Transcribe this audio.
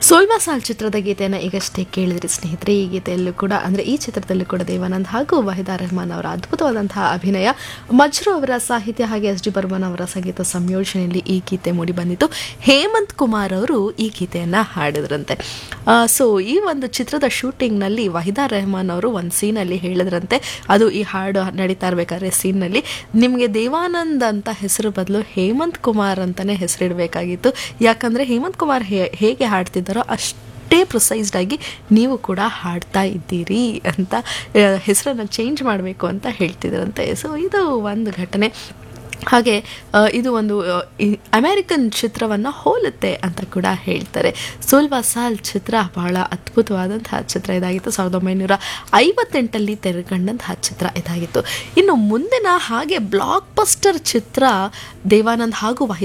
ಸೋಲ್ವಾ ಸಾಲ್ ಚಿತ್ರದ ಗೀತೆಯನ್ನು ಈಗಷ್ಟೇ ಕೇಳಿದ್ರಿ ಸ್ನೇಹಿತರೆ ಈ ಗೀತೆಯಲ್ಲೂ ಕೂಡ ಅಂದರೆ ಈ ಚಿತ್ರದಲ್ಲೂ ಕೂಡ ದೇವಾನಂದ್ ಹಾಗೂ ವಹಿದಾ ರೆಹಮಾನ್ ಅವರ ಅದ್ಭುತವಾದಂತಹ ಅಭಿನಯ ಮಜ್ರು ಅವರ ಸಾಹಿತ್ಯ ಹಾಗೆ ಎಸ್ ಡಿ ಬರ್ಮನ್ ಅವರ ಸಂಗೀತ ಸಂಯೋಜನೆಯಲ್ಲಿ ಈ ಗೀತೆ ಮೂಡಿ ಬಂದಿತ್ತು ಹೇಮಂತ್ ಕುಮಾರ್ ಅವರು ಈ ಗೀತೆಯನ್ನು ಹಾಡಿದ್ರಂತೆ ಸೊ ಈ ಒಂದು ಚಿತ್ರದ ಶೂಟಿಂಗ್ನಲ್ಲಿ ವಹಿದಾ ರೆಹಮಾನ್ ಅವರು ಒಂದು ಸೀನಲ್ಲಿ ಹೇಳಿದ್ರಂತೆ ಅದು ಈ ಹಾಡು ನಡೀತಾ ಇರಬೇಕಾದ್ರೆ ಸೀನ್ನಲ್ಲಿ ನಿಮಗೆ ದೇವಾನಂದ್ ಅಂತ ಹೆಸರು ಬದಲು ಹೇಮಂತ್ ಕುಮಾರ್ ಅಂತಲೇ ಹೆಸರಿಡಬೇಕಾಗಿತ್ತು ಯಾಕಂದರೆ ಹೇಮಂತ್ ಕುಮಾರ್ ಹೇ ಹೇಗೆ ಹಾಡ್ತಿದ್ದಾರೋ ಅಷ್ಟೇ ಪ್ರೊಸೈಸ್ಡ್ ಆಗಿ ನೀವು ಕೂಡ ಹಾಡ್ತಾ ಇದ್ದೀರಿ ಅಂತ ಹೆಸರನ್ನು ಚೇಂಜ್ ಮಾಡಬೇಕು ಅಂತ ಹೇಳ್ತಿದ್ರಂತೆ ಸೊ ಇದು ಒಂದು ಘಟನೆ ಹಾಗೆ ಆ, ಇದು ಒಂದು ಆ, ಈ ಅಮೆರಿಕನ್ ಚಿತ್ರವನ್ನು ಹೋಲುತ್ತೆ ಅಂತ ಕೂಡ ಹೇಳ್ತಾರೆ ಸೋಲ್ವಾ ಸಾಲ್ ಚಿತ್ರ ಬಹಳ ಅದ್ಭುತವಾದಂತಹ ಚಿತ್ರ ಇದಾಗಿತ್ತು ಸಾವಿರದ ಒಂಬೈನೂರ ಐವತ್ತೆಂಟಲ್ಲಿ ತೆರೆಕಂಡಂತಹ ಚಿತ್ರ ಇದಾಗಿತ್ತು ಇನ್ನು ಮುಂದಿನ ಹಾಗೆ ಬ್ಲಾಕ್ ಬಸ್ಟರ್ ಚಿತ್ರ ದೇವಾನಂದ್ ಹಾಗೂ